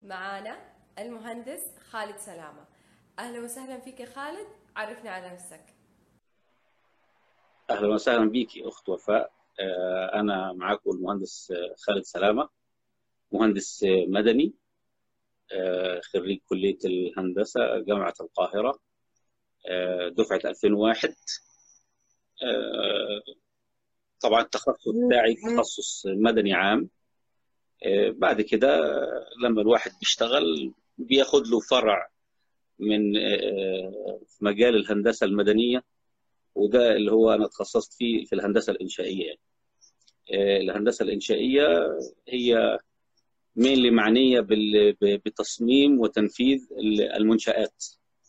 معانا المهندس خالد سلامة أهلا وسهلا فيك يا خالد عرفنا على نفسك اهلا وسهلا بك اخت وفاء آه، انا معاكم المهندس آه، خالد سلامه مهندس آه، مدني آه، خريج كليه الهندسه جامعه القاهره آه، دفعه 2001 آه، طبعا التخصص بتاعي تخصص مدني عام آه، بعد كده آه، لما الواحد بيشتغل بياخد له فرع من آه، في مجال الهندسه المدنيه وده اللي هو انا اتخصصت فيه في الهندسه الانشائيه يعني. آه، الهندسه الانشائيه هي مين معنيه بال- ب- بتصميم وتنفيذ المنشآت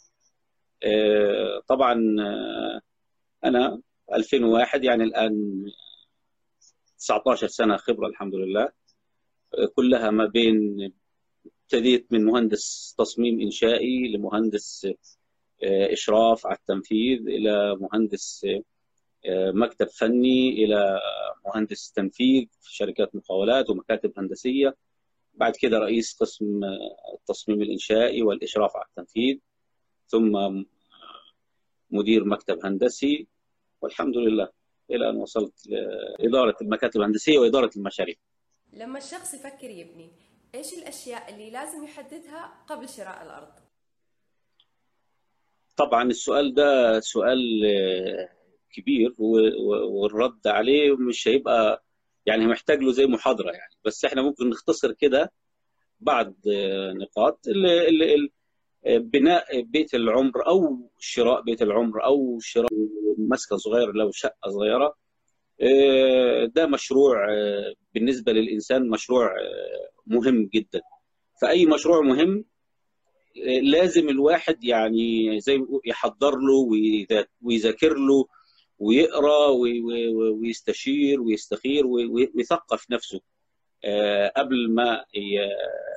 آه، طبعا آه، انا 2001 يعني الان 19 سنه خبره الحمد لله آه، كلها ما بين ابتديت من مهندس تصميم انشائي لمهندس آه، اشراف على التنفيذ الى مهندس آه، مكتب فني الى مهندس تنفيذ في شركات مقاولات ومكاتب هندسيه بعد كده رئيس قسم آه، التصميم الانشائي والاشراف على التنفيذ ثم آه، مدير مكتب هندسي والحمد لله الى ان وصلت لاداره المكاتب الهندسيه واداره المشاريع. لما الشخص يفكر يبني إيش الأشياء اللي لازم يحددها قبل شراء الأرض طبعا السؤال ده سؤال آه، كبير و- و- والرد عليه مش هيبقى يعني محتاج له زي محاضرة يعني بس احنا ممكن نختصر كده بعض آه، نقاط ال- ال- ال- آه، بناء بيت العمر او شراء بيت العمر او شراء مسكن صغير لو شقة صغيرة آه، ده مشروع آه، بالنسبة للإنسان مشروع آه، مهم جدا فأي مشروع مهم لازم الواحد يعني زي ما بيقول يحضر له ويذا- ويذاكر له ويقرا وي- وي- ويستشير ويستخير وي- وي- ويثقف نفسه آه، قبل ما ي-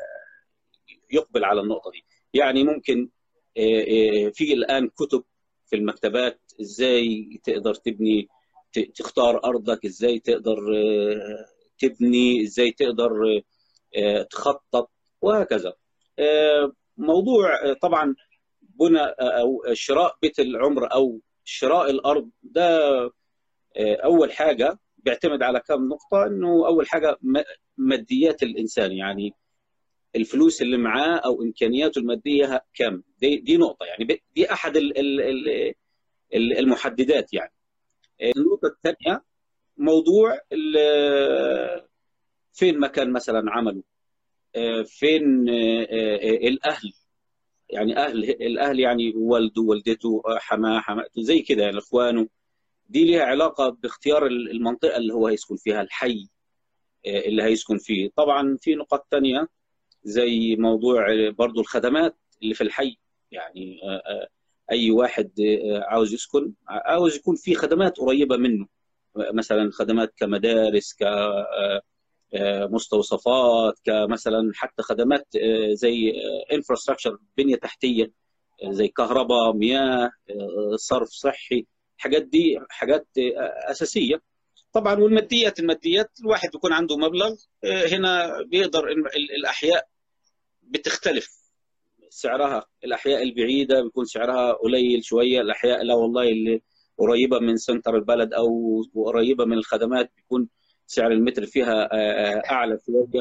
يقبل على النقطه دي يعني ممكن آه، آه، في الان كتب في المكتبات ازاي تقدر تبني ت- تختار ارضك ازاي تقدر آه، تبني ازاي تقدر آه، تخطط وهكذا آه، موضوع آه، طبعا بناء او شراء بيت العمر او شراء الارض ده آه، اول حاجه بيعتمد على كم نقطه انه اول حاجه م- ماديات الانسان يعني الفلوس اللي معاه او امكانياته الماديه كم دي, دي نقطه يعني ب- دي احد ال- ال- ال- ال- المحددات يعني آه، النقطه الثانيه موضوع ال- فين مكان مثلا عمله آه، فين آه، آه، الاهل يعني اهل الاهل يعني والده والدته حماه حماته زي كده يعني اخوانه دي ليها علاقه باختيار المنطقه اللي هو هيسكن فيها الحي آه، اللي هيسكن فيه طبعا في نقاط تانية زي موضوع برضو الخدمات اللي في الحي يعني آه، آه، اي واحد آه، عاوز يسكن عاوز يكون في خدمات قريبه منه مثلا خدمات كمدارس ك آه، آه، مستوصفات كمثلا حتى خدمات آه، زي انفراستراكشر بنيه تحتيه آه، زي كهرباء مياه آه، صرف صحي الحاجات دي حاجات آه، اساسيه طبعا والماديات الماديات الواحد بيكون عنده مبلغ آه، هنا بيقدر ال- ال- الاحياء بتختلف سعرها الاحياء البعيده بيكون سعرها قليل شويه الاحياء لا والله اللي قريبه من سنتر البلد او قريبه من الخدمات بيكون سعر المتر فيها آه، آه، اعلى شويه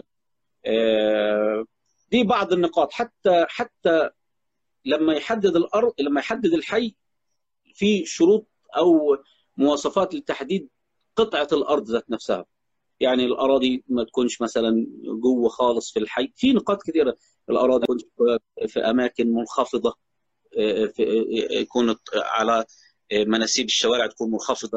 آه، دي بعض النقاط حتى حتى لما يحدد الارض لما يحدد الحي في شروط او مواصفات لتحديد قطعه الارض ذات نفسها يعني الاراضي ما تكونش مثلا جوه خالص في الحي في نقاط كثيره الاراضي تكون في اماكن منخفضه آه، في آه، يكون على آه، مناسيب الشوارع تكون منخفضه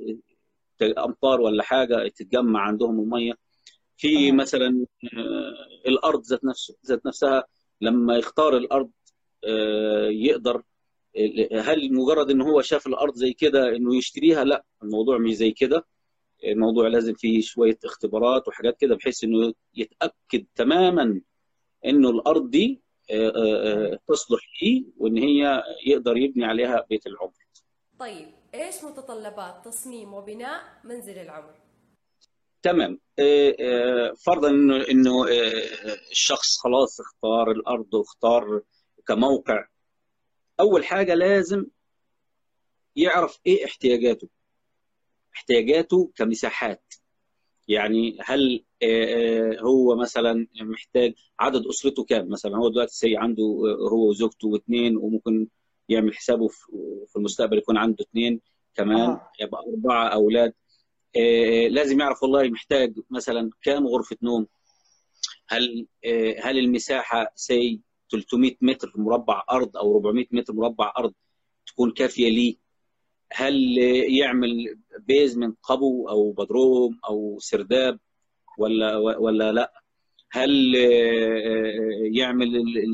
امطار ولا حاجه تتجمع عندهم الميه في مثلا آه، الارض ذات نفسه ذات نفسها لما يختار الارض آه، يقدر هل مجرد ان هو شاف الارض زي كده انه يشتريها لا الموضوع مش زي كده الموضوع لازم فيه شويه اختبارات وحاجات كده بحيث انه يتاكد تماما انه الارض دي آه، آه، آه، تصلح ليه وان هي يقدر يبني عليها بيت العمر طيب إيش متطلبات تصميم وبناء منزل العمر تمام آه، آه، فرضا انه انه آه، الشخص خلاص اختار الارض واختار كموقع اول حاجه لازم يعرف ايه احتياجاته احتياجاته كمساحات يعني هل هو مثلا محتاج عدد اسرته كام مثلا هو دلوقتي سي عنده هو وزوجته واثنين وممكن يعمل حسابه في المستقبل يكون عنده اثنين كمان آه. يبقى اربعه اولاد آه، لازم يعرف والله محتاج مثلا كام غرفه نوم هل آه، هل المساحه سي 300 متر مربع ارض او 400 متر مربع ارض تكون كافيه ليه هل يعمل بيزمنت قبو او بدروم او سرداب ولا ولا لا هل آه، يعمل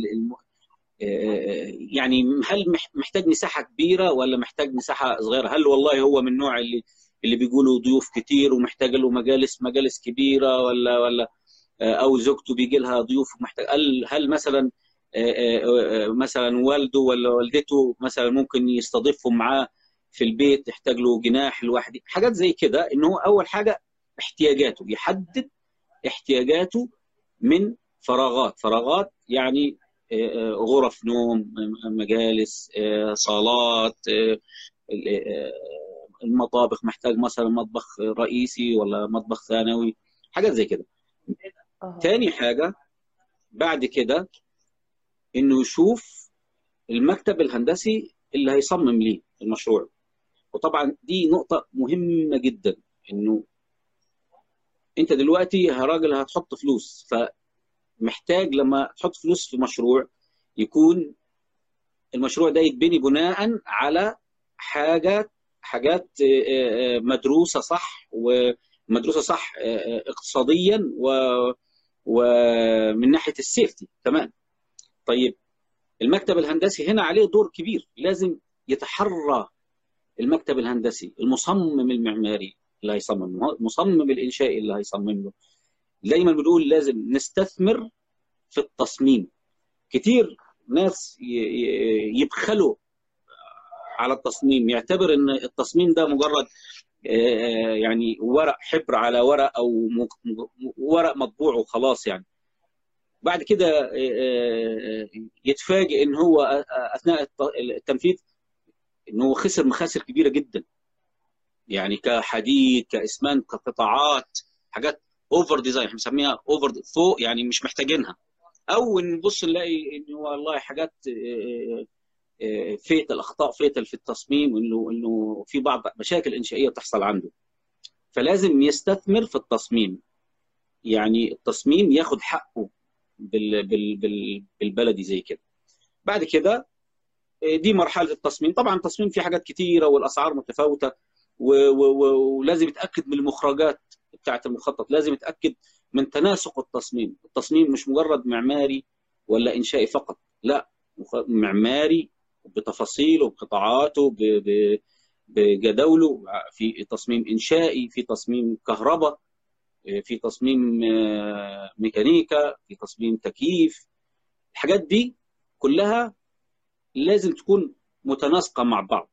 يعني هل محتاج مساحه كبيره ولا محتاج مساحه صغيره هل والله هو من النوع اللي اللي بيقولوا ضيوف كتير ومحتاج له مجالس مجالس كبيره ولا ولا آه، او زوجته بيجي لها ضيوف محتاج هل هل مثلا آه، آه، مثلا والده ولا والدته مثلا ممكن يستضيفهم معاه في البيت يحتاج له جناح لوحده حاجات زي كده ان هو اول حاجه احتياجاته يحدد احتياجاته من فراغات فراغات يعني غرف نوم مجالس صالات المطابخ محتاج مثلا مطبخ رئيسي ولا مطبخ ثانوي حاجات زي كده أوه. تاني حاجه بعد كده انه يشوف المكتب الهندسي اللي هيصمم ليه المشروع وطبعا دي نقطه مهمه جدا انه انت دلوقتي يا راجل هتحط فلوس فمحتاج لما تحط فلوس في مشروع يكون المشروع ده يتبني بناء على حاجات حاجات آه، آه، مدروسه صح ومدروسه صح آه، اقتصاديا و ومن ناحيه السيفتي كمان طيب المكتب الهندسي هنا عليه دور كبير لازم يتحرى المكتب الهندسي المصمم المعماري اللي هيصمم المصمم الانشائي اللي هيصمم له دايما بنقول لازم نستثمر في التصميم كتير ناس يبخلوا على التصميم يعتبر ان التصميم ده مجرد آه، يعني ورق حبر على ورق او ورق مطبوع وخلاص يعني بعد كده آه، آه، يتفاجئ ان هو اثناء التنفيذ ان هو خسر مخاسر كبيره جدا يعني كحديد كاسمنت كقطاعات حاجات اوفر ديزاين احنا بنسميها اوفر فوق يعني مش محتاجينها او نبص نلاقي ان والله حاجات فيت الاخطاء فيتل في التصميم انه انه في بعض مشاكل انشائيه تحصل عنده فلازم يستثمر في التصميم يعني التصميم ياخد حقه بال بال بال بالبلدي زي كده بعد كده دي مرحله التصميم طبعا التصميم فيه حاجات كتيره والاسعار متفاوته ولازم يتاكد من المخرجات بتاعه المخطط لازم يتاكد من تناسق التصميم التصميم مش مجرد معماري ولا انشائي فقط لا معماري بتفاصيله بقطاعاته بجدوله في تصميم انشائي في تصميم كهرباء في تصميم آه، ميكانيكا في تصميم تكييف الحاجات دي كلها لازم تكون متناسقه مع بعض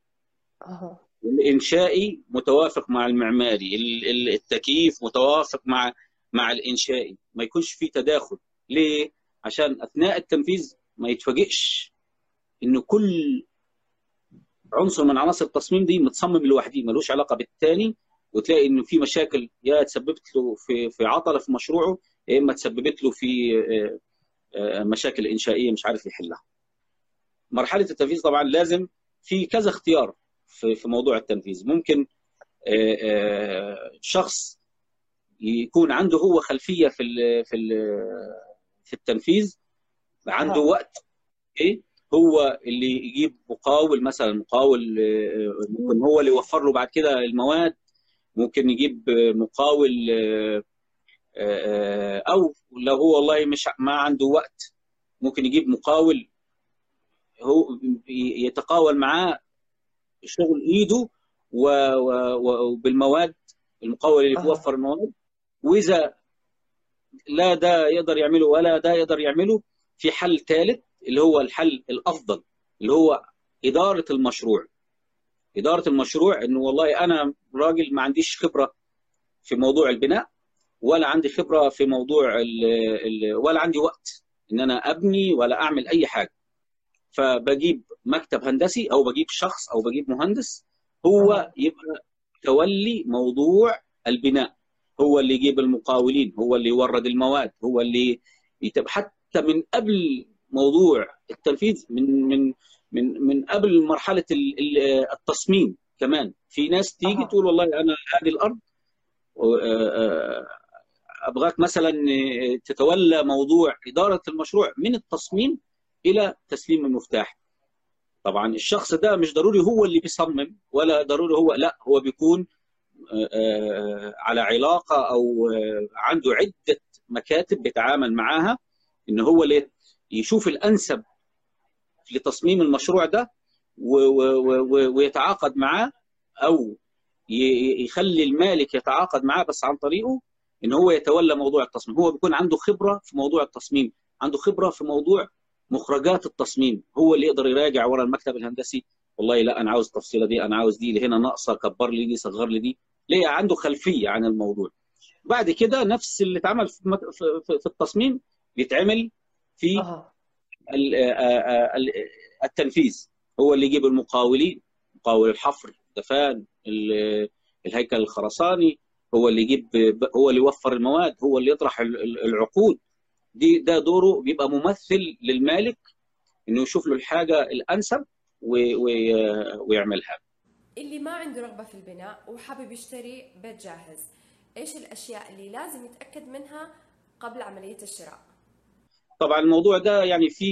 الانشائي متوافق مع المعماري التكييف متوافق مع مع الانشائي ما يكونش في تداخل ليه عشان اثناء التنفيذ ما يتفاجئش ان كل عنصر من عناصر التصميم دي متصمم لوحده ملوش علاقه بالثاني وتلاقي انه في مشاكل يا تسببت له في في عطله في مشروعه يا اما تسببت له في آه، آه، مشاكل انشائيه مش عارف يحلها. مرحله التنفيذ طبعا لازم في كذا اختيار في في موضوع التنفيذ ممكن آه، شخص يكون عنده هو خلفيه في في في التنفيذ عنده وقت ايه هو اللي يجيب مقاول مثلا مقاول آه، ممكن هو اللي يوفر له بعد كده المواد ممكن يجيب مقاول آه، آه، او لو هو والله مش ما عنده وقت ممكن يجيب مقاول هو يتقاول معاه شغل ايده وبالمواد المقاول اللي بيوفر المواد واذا لا ده يقدر يعمله ولا ده يقدر يعمله في حل ثالث اللي هو الحل الافضل اللي هو اداره المشروع اداره المشروع انه والله انا راجل ما عنديش خبره في موضوع البناء ولا عندي خبره في موضوع ال ال ولا عندي وقت ان انا ابني ولا اعمل اي حاجه فبجيب مكتب هندسي او بجيب شخص او بجيب مهندس هو يبقى تولي موضوع البناء هو اللي يجيب المقاولين هو اللي يورد المواد هو اللي يتب حتى من قبل موضوع التنفيذ من من من من قبل مرحله التصميم كمان في ناس تيجي تقول والله انا هذه الارض ابغاك مثلا تتولى موضوع اداره المشروع من التصميم الى تسليم المفتاح طبعا الشخص ده مش ضروري هو اللي بيصمم ولا ضروري هو لا هو بيكون على علاقه او عنده عده مكاتب بيتعامل معاها ان هو اللي يشوف الانسب لتصميم المشروع ده ويتعاقد معاه او يخلي المالك يتعاقد معاه بس عن طريقه ان هو يتولى موضوع التصميم هو بيكون عنده خبره في موضوع التصميم عنده خبره في موضوع مخرجات التصميم هو اللي يقدر يراجع ورا المكتب الهندسي والله لا انا عاوز التفصيله دي انا عاوز دي اللي هنا ناقصه كبر لي دي صغر لي دي ليه عنده خلفيه عن الموضوع بعد كده نفس اللي اتعمل في التصميم بيتعمل في التنفيذ هو اللي يجيب المقاولين مقاول الحفر دفان الهيكل الخرساني هو اللي يجيب هو اللي يوفر المواد هو اللي يطرح العقود دي ده دوره بيبقى ممثل للمالك انه يشوف له الحاجه الانسب ويعملها اللي ما عنده رغبه في البناء وحابب يشتري بيت جاهز ايش الاشياء اللي لازم يتاكد منها قبل عمليه الشراء طبعا الموضوع ده يعني في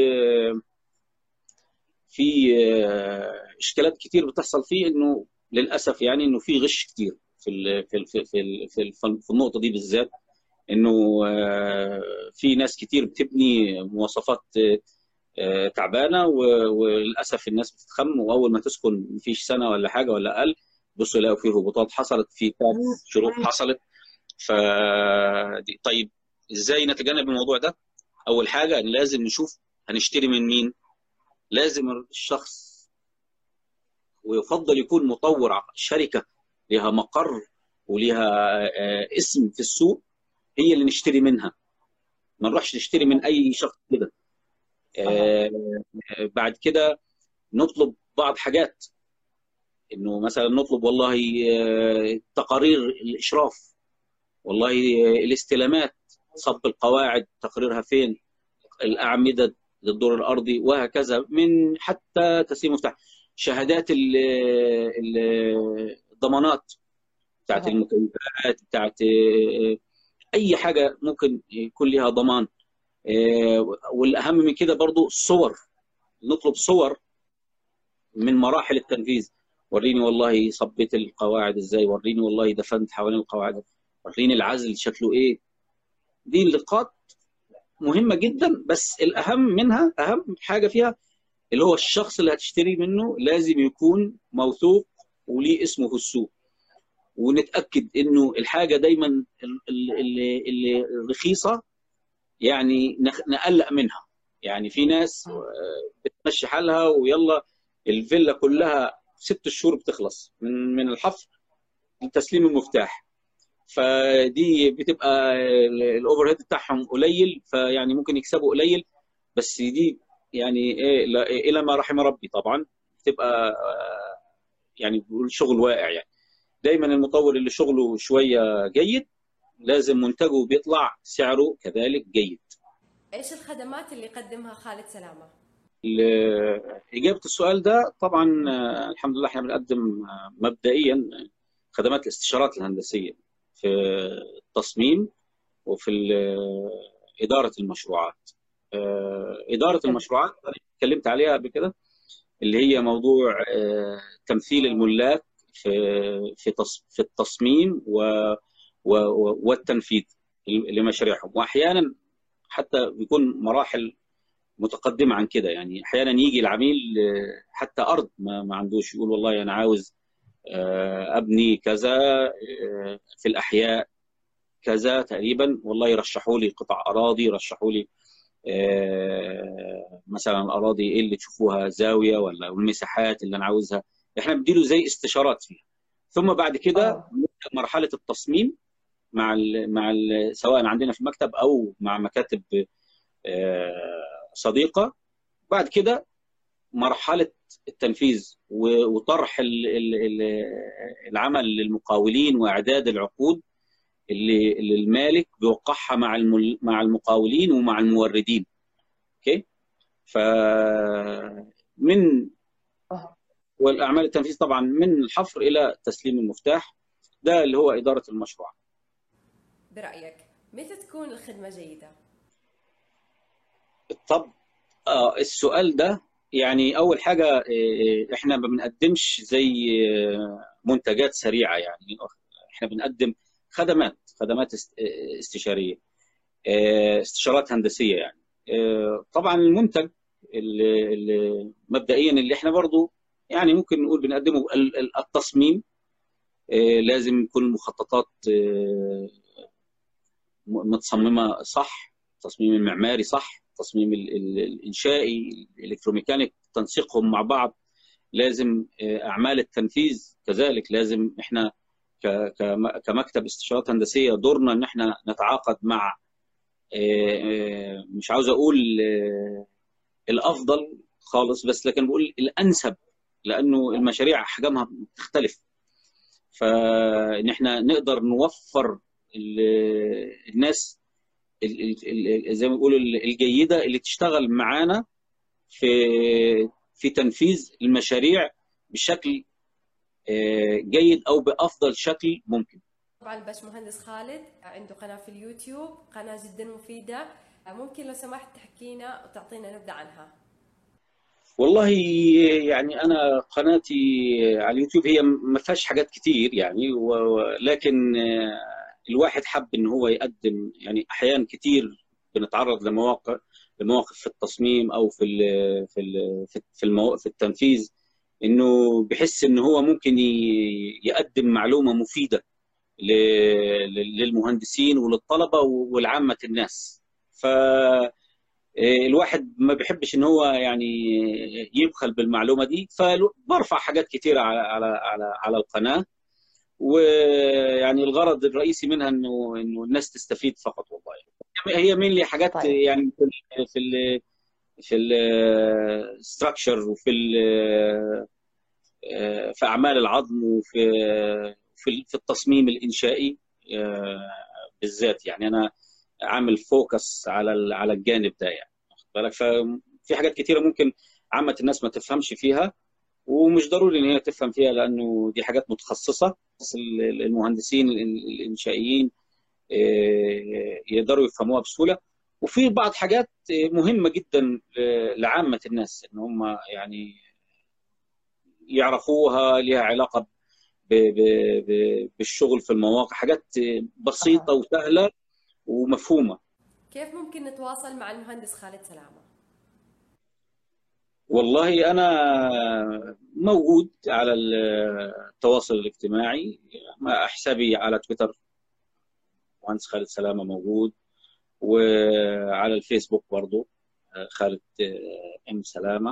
في اشكالات كتير بتحصل فيه انه للاسف يعني انه في غش كتير في ال في ال في ال في, ال في النقطه دي بالذات انه في ناس كتير بتبني مواصفات تعبانه وللاسف الناس بتتخم واول ما تسكن مفيش سنه ولا حاجه ولا اقل بصوا يلاقوا في هبوطات حصلت في شروط حصلت ف طيب ازاي نتجنب الموضوع ده؟ اول حاجه لازم نشوف هنشتري من مين؟ لازم الشخص ويفضل يكون مطور شركه لها مقر ولها اسم في السوق هي اللي نشتري منها ما نروحش نشتري من اي شخص كده آه بعد كده نطلب بعض حاجات انه مثلا نطلب والله تقارير الاشراف والله الاستلامات صب القواعد تقريرها فين الاعمده للدور الارضي وهكذا من حتى تسليم مفتاح شهادات الضمانات بتاعت المكيفات بتاعت اي حاجه ممكن يكون لها ضمان والاهم من كده برضو الصور نطلب صور من مراحل التنفيذ وريني والله صبيت القواعد ازاي وريني والله دفنت حوالين القواعد وريني العزل شكله ايه دي اللقاط مهمه جدا بس الاهم منها اهم حاجه فيها اللي هو الشخص اللي هتشتري منه لازم يكون موثوق وليه اسمه في السوق ونتاكد انه الحاجه دايما اللي, اللي رخيصه يعني نقلق منها يعني في ناس بتمشي حالها ويلا الفيلا كلها ست شهور بتخلص من من الحفر لتسليم المفتاح فدي بتبقى الاوفر هيد بتاعهم قليل فيعني ممكن يكسبوا قليل بس دي يعني ايه الى ما رحم ربي طبعا بتبقى يعني بقول شغل واقع يعني دايما المطور اللي شغله شويه جيد لازم منتجه بيطلع سعره كذلك جيد ايش الخدمات اللي يقدمها خالد سلامه اجابه السؤال ده طبعا الحمد لله احنا بنقدم مبدئيا خدمات الاستشارات الهندسيه في التصميم وفي اداره المشروعات اداره المشروعات انا اتكلمت عليها قبل كده اللي هي موضوع تمثيل الملاك في في في التصميم والتنفيذ لمشاريعهم واحيانا حتى بيكون مراحل متقدمه عن كده يعني احيانا يجي العميل حتى ارض ما, ما عندوش يقول والله انا عاوز ابني كذا في الاحياء كذا تقريبا والله يرشحوا لي قطع اراضي يرشحوا لي مثلا الاراضي ايه اللي تشوفوها زاويه ولا المساحات اللي انا عاوزها احنا بنديله زي استشارات فيها ثم بعد كده مرحله التصميم مع ال مع ال سواء عندنا في المكتب او مع مكاتب آه، صديقه بعد كده مرحله التنفيذ و- وطرح ال- ال- ال- العمل للمقاولين واعداد العقود اللي اللي المالك بيوقعها مع المل- مع المقاولين ومع الموردين اوكي ف من أها. والاعمال التنفيذ طبعا من الحفر الى تسليم المفتاح ده اللي هو اداره المشروع برأيك متى تكون الخدمة جيدة؟ طب آه السؤال ده يعني اول حاجه آه، احنا ما بنقدمش زي آه، منتجات سريعه يعني احنا بنقدم خدمات خدمات است- آه، استشاريه آه، استشارات هندسيه يعني آه، طبعا المنتج اللي اللي مبدئيا اللي احنا برضو يعني ممكن نقول بنقدمه ال- ال- التصميم آه، لازم يكون المخططات آه، م- متصممه صح التصميم المعماري صح التصميم ال- ال- الانشائي الالكتروميكانيك تنسيقهم مع بعض لازم آه، اعمال التنفيذ كذلك لازم احنا ك- كم- كمكتب استشارات هندسيه دورنا ان احنا نتعاقد مع آه، آه، مش عاوز اقول آه، الافضل خالص بس لكن بقول الانسب لانه المشاريع احجامها بتختلف فان احنا نقدر نوفر ال- الناس ال- ال- ال- زي ما بيقولوا ال- الجيده اللي تشتغل معانا في في تنفيذ المشاريع بشكل آه، جيد او بافضل شكل ممكن طبعا الباشمهندس خالد عنده قناة في اليوتيوب قناة جدا مفيدة ممكن لو سمحت تحكينا وتعطينا نبذة عنها والله يعني انا قناتي على اليوتيوب هي ما فيهاش حاجات كتير يعني و- لكن آه، الواحد حب ان هو يقدم يعني احيان كتير بنتعرض لمواقع لمواقف في التصميم او في ال في ال في المو... في التنفيذ انه بحس ان هو ممكن ي- يقدم معلومه مفيده ل... ل- للمهندسين وللطلبه والعامه الناس ف الواحد ما بيحبش ان هو يعني يبخل بالمعلومه دي فبرفع حاجات كتيره على على على على القناه ويعني الغرض الرئيسي منها انه انه الناس تستفيد فقط والله هي مين لي حاجات طيب. يعني في ال في ال في الستراكشر وفي ال في اعمال العظم وفي في في التصميم الانشائي آه، بالذات يعني انا عامل فوكس على ال- على الجانب ده يعني واخد بالك ففي حاجات كتيره ممكن عامه الناس ما تفهمش فيها ومش ضروري ان هي تفهم فيها لانه دي حاجات متخصصه بس ال- المهندسين ال- الانشائيين آه، يقدروا يفهموها بسهوله وفي بعض حاجات آه، مهمه جدا آه، لعامه الناس ان هم يعني يعرفوها ليها علاقه ب- ب- ب- بالشغل في المواقع حاجات آه، بسيطه وسهله ومفهومه كيف ممكن نتواصل مع المهندس خالد سلامة؟ والله أنا موجود على التواصل الاجتماعي مع حسابي على تويتر مهندس خالد سلامة موجود وعلى الفيسبوك برضو خالد ام سلامة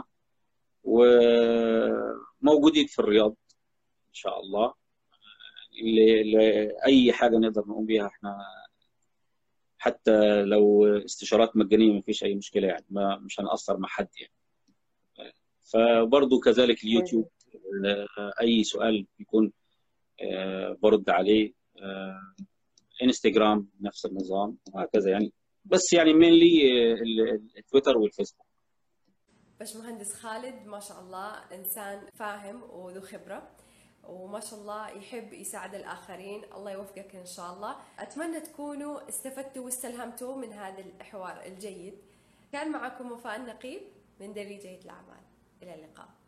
وموجودين في الرياض ان شاء الله ل- لاي حاجه نقدر نقوم بيها احنا حتى لو استشارات مجانيه ما فيش اي مشكله يعني ما مش هنقصر مع حد يعني فبرضه كذلك اليوتيوب آه، اي سؤال بيكون آه، برد عليه آه، انستغرام نفس النظام وهكذا يعني بس يعني مينلي التويتر والفيسبوك باشمهندس خالد ما شاء الله انسان فاهم وذو خبره وما شاء الله يحب يساعد الاخرين الله يوفقك ان شاء الله اتمنى تكونوا استفدتوا واستلهمتوا من هذا الحوار الجيد كان معكم وفاء النقيب من دليل جيد الاعمال الى اللقاء